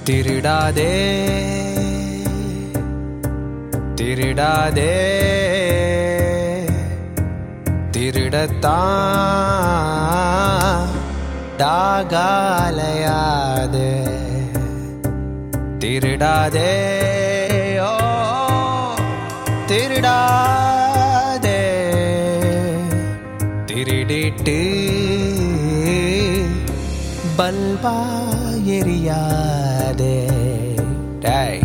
திருடாதே திருடாதே திருடத்தான் டாகாலையாதே திருடாதே ஓ திருடாதே திருடிட்டு பல்பா எரியாதே டேய்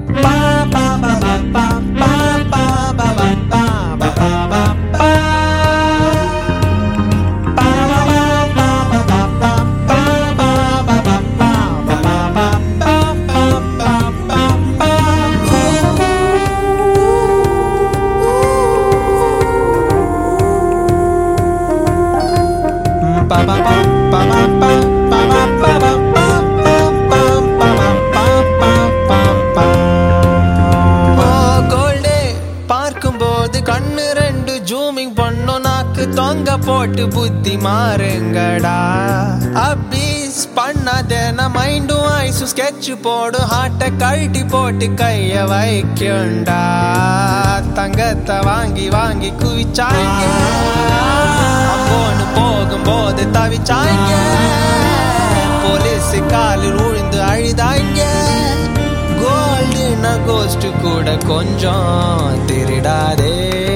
கோல்டே பார்க்கும்போது கண்ணு ரெண்டு ஜூமிங் பண்ணும் நாக்கு தொங்க போட்டு புத்தி மாறுங்கடா அபீஸ் பண்ணாதேன மைண்டும் ஐஸும் ஸ்கெட்ச் போடு ஹார்ட்டை கழட்டி போட்டு கைய வைக்குண்டா தங்கத்தை வாங்கி வாங்கி குவிச்சாங்க அப்போன்னு போகும்போது தவிச்சாங்க போலீஸ் காலில் உழுந்து அழுதாங்க கோல்டுன கோஸ்ட் கூட கொஞ்சம் திருடாதே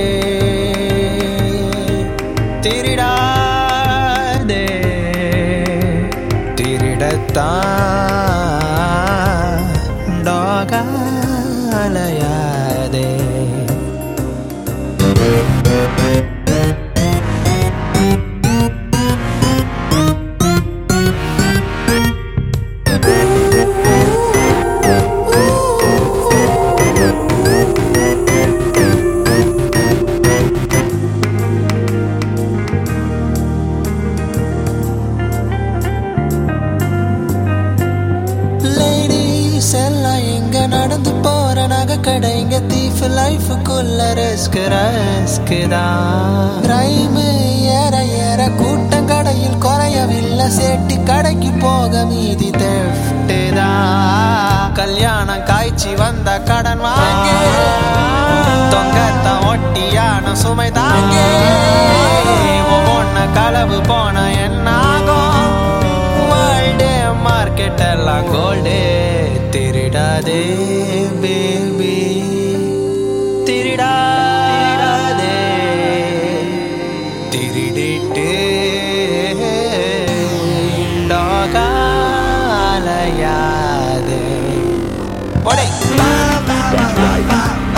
திருடாதே திருடத்தான் டாகாலையாதே லேடிஸ் எல்லாம் எங்க நடந்து போற நகை கடை இங்க தீஃப் லைஃபுக்குள்ள ரிஸ்க் ரஸ்க் தான் கிரைமு ஏற ஏற கூட்டம் கடையில் குறையவில்லை சேட்டி கடைக்கு போக மீதி தெஃப்ட் தான் கல்யாணம் காய்ச்சி வந்த கடன் வாங்க தொங்கத்தான் ஒட்டியான சுமை தாங்க ஒவ்வொன்னு களவு போன என்னாகும் வேர்ல்டு மார்க்கெட் எல்லாம் கோல்டு திருடாதே பேபி திருடாதே திருடிட்டு டாகாலையாதே ஒடே